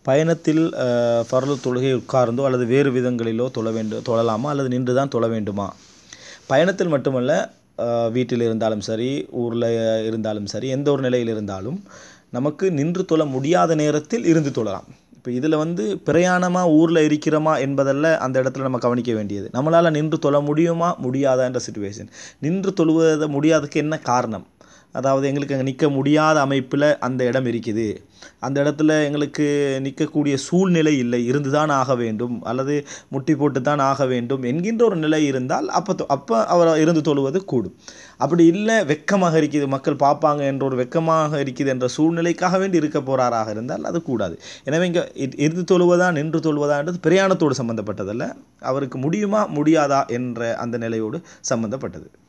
பயணத்தில் ஃபர்லு தொழுகை உட்கார்ந்தோ அல்லது வேறு விதங்களிலோ தொழ வேண்டும் தொழலாமா அல்லது நின்று தான் தொழ வேண்டுமா பயணத்தில் மட்டுமல்ல வீட்டில் இருந்தாலும் சரி ஊரில் இருந்தாலும் சரி எந்த ஒரு நிலையில் இருந்தாலும் நமக்கு நின்று தொழ முடியாத நேரத்தில் இருந்து தொழலாம் இப்போ இதில் வந்து பிரயாணமாக ஊரில் இருக்கிறோமா என்பதல்ல அந்த இடத்துல நம்ம கவனிக்க வேண்டியது நம்மளால் நின்று தொழ முடியுமா முடியாதான்ற சுச்சுவேஷன் நின்று தொழுவத முடியாததுக்கு என்ன காரணம் அதாவது எங்களுக்கு அங்கே நிற்க முடியாத அமைப்பில் அந்த இடம் இருக்குது அந்த இடத்துல எங்களுக்கு நிற்கக்கூடிய சூழ்நிலை இல்லை இருந்து தான் ஆக வேண்டும் அல்லது முட்டி போட்டு தான் ஆக வேண்டும் என்கின்ற ஒரு நிலை இருந்தால் அப்போ அப்போ அவர் இருந்து தொழுவது கூடும் அப்படி இல்லை வெக்கமாக இருக்குது மக்கள் பார்ப்பாங்க என்ற ஒரு வெக்கமாக இருக்குது என்ற சூழ்நிலைக்காக வேண்டி இருக்க போகிறாராக இருந்தால் அது கூடாது எனவே இங்கே இருந்து தொழுவதா நின்று தொழுவதான்றது பிரயாணத்தோடு சம்மந்தப்பட்டதல்ல அவருக்கு முடியுமா முடியாதா என்ற அந்த நிலையோடு சம்மந்தப்பட்டது